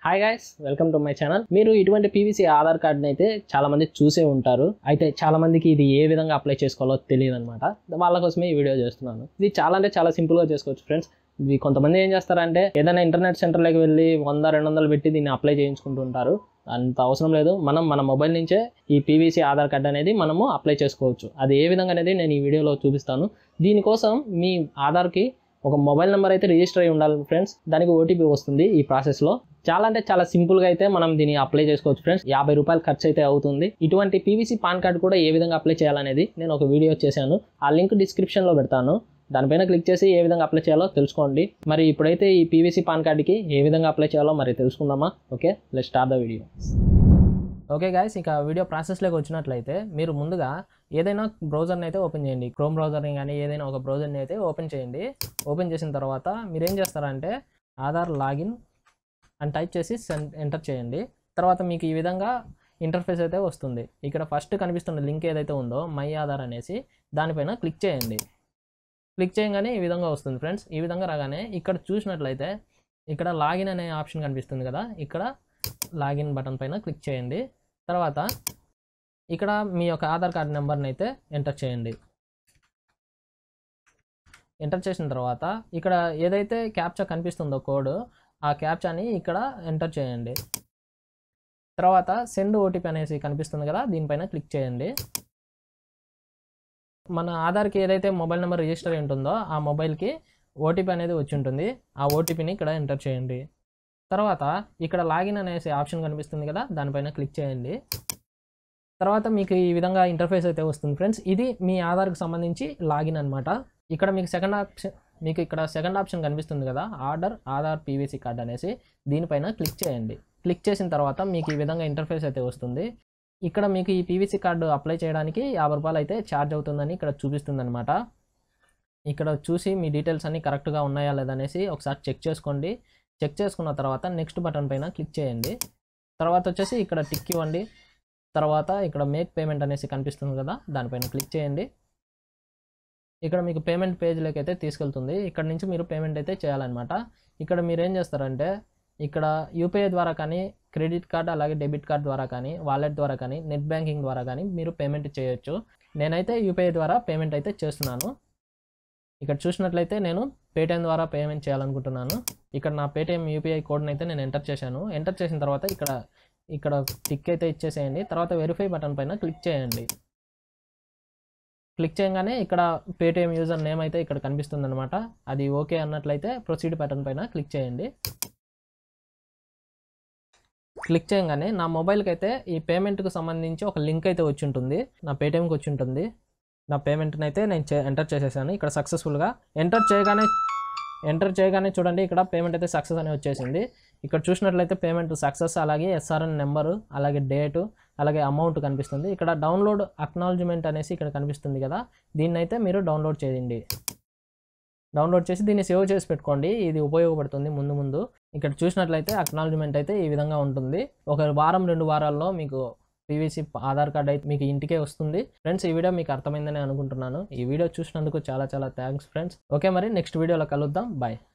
hi guys welcome to my channel మీరు ఇటువంటి PVC Aadhaar కార్డ్ని అయితే చాలా మంది చూసే ఉంటారు అయితే చాలా మందికి ఇది ఏ విధంగా అప్లై చేసుకోవాలో తెలియదు అనమాట వాళ్ళ కోసమే ఈ వీడియో చేస్తున్నాను ఇది చాలా అంటే చాలా సింపుల్ గా చేసుకోవచ్చు ఫ్రెండ్స్ ఇది కొంతమంది ఏం చేస్తారంటే ఏదైనా ఇంటర్నెట్ సెంటర్లోకి వెళ్ళి వంద రెండు వందలు పెట్టి దీన్ని అప్లై చేయించుకుంటూ ఉంటారు అంత అవసరం లేదు మనం మన మొబైల్ నుంచే ఈ పీవీసీ ఆధార్ కార్డ్ అనేది మనము అప్లై చేసుకోవచ్చు అది ఏ విధంగా అనేది నేను ఈ వీడియోలో చూపిస్తాను దీనికోసం మీ ఆధార్కి ఒక మొబైల్ నెంబర్ అయితే రిజిస్టర్ అయి ఉండాలి ఫ్రెండ్స్ దానికి ఓటీపీ వస్తుంది ఈ ప్రాసెస్లో చాలా అంటే చాలా సింపుల్ గా అయితే మనం దీన్ని అప్లై చేసుకోవచ్చు ఫ్రెండ్స్ యాభై రూపాయలు ఖర్చు అయితే అవుతుంది ఇటువంటి పీవీసీ పాన్ కార్డ్ కూడా ఏ విధంగా అప్లై చేయాలనేది నేను ఒక వీడియో చేశాను ఆ లింక్ డిస్క్రిప్షన్ లో పెడతాను దానిపైన క్లిక్ చేసి ఏ విధంగా అప్లై చేయాలో తెలుసుకోండి మరి ఇప్పుడైతే ఈ పీవీసీ పాన్ కార్డ్కి ఏ విధంగా అప్లై చేయాలో మరి తెలుసుకుందామా okay let start the video okay guys ఇక వీడియో ప్రాసెస్లోకి వచ్చినట్లయితే మీరు ముందుగా ఏదైనా బ్రౌజర్ని అయితే ఓపెన్ చేయండి క్రోమ్ బ్రౌజర్ని కానీ ఏదైనా ఒక బ్రౌజర్ని అయితే ఓపెన్ చేయండి ఓపెన్ చేసిన తర్వాత మీరు ఏం చేస్తారంటే ఆధార్ లాగిన్ అని టైప్ చేసి సెండ్ ఎంటర్ చేయండి తర్వాత మీకు ఈ విధంగా ఇంటర్ఫేస్ అయితే వస్తుంది ఇక్కడ ఫస్ట్ కనిపిస్తున్న లింక్ ఏదైతే ఉందో మై ఆధార్ అనేసి దానిపైన క్లిక్ చేయండి క్లిక్ చేయగానే ఈ విధంగా వస్తుంది ఫ్రెండ్స్ ఈ విధంగా రాగానే ఇక్కడ చూసినట్లయితే ఇక్కడ లాగిన్ అనే ఆప్షన్ కనిపిస్తుంది కదా ఇక్కడ లాగిన్ బటన్ పైన క్లిక్ చేయండి తర్వాత ఇక్కడ మీ యొక్క ఆధార్ కార్డ్ నెంబర్ని అయితే ఎంటర్ చేయండి ఎంటర్ చేసిన తర్వాత ఇక్కడ ఏదైతే క్యాప్చా కనిపిస్తుందో కోడ్ ఆ క్యాప్చాని ఇక్కడ ఎంటర్ చేయండి తర్వాత సెండ్ ఓటీపీ అనేసి కనిపిస్తుంది కదా దీనిపైన క్లిక్ చేయండి మన ఆధార్కి ఏదైతే మొబైల్ నెంబర్ రిజిస్టర్ అయి ఉంటుందో ఆ మొబైల్కి ఓటీపీ అనేది వచ్చి ఉంటుంది ఆ ఓటీపీని ఇక్కడ ఎంటర్ చేయండి తర్వాత ఇక్కడ లాగిన్ అనేసి ఆప్షన్ కనిపిస్తుంది కదా దానిపైన క్లిక్ చేయండి తర్వాత మీకు ఈ విధంగా ఇంటర్ఫేస్ అయితే వస్తుంది ఫ్రెండ్స్ ఇది మీ ఆధార్కి సంబంధించి లాగిన్ అనమాట ఇక్కడ మీకు సెకండ్ ఆప్షన్ మీకు ఇక్కడ సెకండ్ ఆప్షన్ కనిపిస్తుంది కదా ఆర్డర్ ఆధార్ పీవీసీ కార్డ్ అనేసి దీనిపైన క్లిక్ చేయండి క్లిక్ చేసిన తర్వాత మీకు ఈ విధంగా ఇంటర్ఫేస్ అయితే వస్తుంది ఇక్కడ మీకు ఈ పీవీసీ కార్డు అప్లై చేయడానికి యాభై రూపాయలు అయితే ఛార్జ్ అవుతుందని ఇక్కడ చూపిస్తుంది అనమాట ఇక్కడ చూసి మీ డీటెయిల్స్ అన్నీ కరెక్ట్గా ఉన్నాయా లేదనేసి ఒకసారి చెక్ చేసుకోండి చెక్ చేసుకున్న తర్వాత నెక్స్ట్ బటన్ పైన క్లిక్ చేయండి తర్వాత వచ్చేసి ఇక్కడ టిక్ ఇవ్వండి తర్వాత ఇక్కడ మేక్ పేమెంట్ అనేసి కనిపిస్తుంది కదా దానిపైన క్లిక్ చేయండి ఇక్కడ మీకు పేమెంట్ పేజ్లోకి అయితే తీసుకెళ్తుంది ఇక్కడ నుంచి మీరు పేమెంట్ అయితే చేయాలన్నమాట ఇక్కడ మీరు ఏం చేస్తారంటే ఇక్కడ యూపీఐ ద్వారా కానీ క్రెడిట్ కార్డ్ అలాగే డెబిట్ కార్డ్ ద్వారా కానీ వాలెట్ ద్వారా కానీ నెట్ బ్యాంకింగ్ ద్వారా కానీ మీరు పేమెంట్ చేయొచ్చు నేనైతే యూపీఐ ద్వారా పేమెంట్ అయితే చేస్తున్నాను ఇక్కడ చూసినట్లయితే నేను పేటిఎం ద్వారా పేమెంట్ చేయాలనుకుంటున్నాను ఇక్కడ నా పేటిఎం యూపీఐ కోడ్ని అయితే నేను ఎంటర్ చేశాను ఎంటర్ చేసిన తర్వాత ఇక్కడ ఇక్కడ టిక్ అయితే ఇచ్చేసేయండి తర్వాత వెరిఫై బటన్ పైన క్లిక్ చేయండి క్లిక్ చేయగానే ఇక్కడ పేటిఎం యూజర్ నేమ్ అయితే ఇక్కడ కనిపిస్తుంది అనమాట అది ఓకే అన్నట్లయితే ప్రొసీడ్ బటన్ పైన క్లిక్ చేయండి క్లిక్ చేయగానే నా మొబైల్కి అయితే ఈ పేమెంట్కి సంబంధించి ఒక లింక్ అయితే వచ్చి ఉంటుంది నా పేటిఎంకి వచ్చి ఉంటుంది నా పేమెంట్ని అయితే నేను ఎంటర్ చేసేసాను ఇక్కడ సక్సెస్ఫుల్గా ఎంటర్ చేయగానే ఎంటర్ చేయగానే చూడండి ఇక్కడ పేమెంట్ అయితే సక్సెస్ అని వచ్చేసింది ఇక్కడ చూసినట్లయితే పేమెంట్ సక్సెస్ అలాగే ఎస్ఆర్ఎన్ నెంబరు అలాగే డేటు అలాగే అమౌంట్ కనిపిస్తుంది ఇక్కడ డౌన్లోడ్ అక్నాలజ్మెంట్ అనేసి ఇక్కడ కనిపిస్తుంది కదా దీన్ని అయితే మీరు డౌన్లోడ్ చేయండి డౌన్లోడ్ చేసి దీన్ని సేవ్ చేసి పెట్టుకోండి ఇది ఉపయోగపడుతుంది ముందు ముందు ఇక్కడ చూసినట్లయితే అక్నాలజ్మెంట్ అయితే ఈ విధంగా ఉంటుంది ఒక వారం రెండు వారాల్లో మీకు పీవీసీ ఆధార్ కార్డ్ అయితే మీకు ఇంటికే వస్తుంది ఫ్రెండ్స్ ఈ వీడియో మీకు అర్థమైందని అనుకుంటున్నాను ఈ వీడియో చూసినందుకు చాలా చాలా థ్యాంక్స్ ఫ్రెండ్స్ ఓకే మరి నెక్స్ట్ వీడియోలో కలుద్దాం బాయ్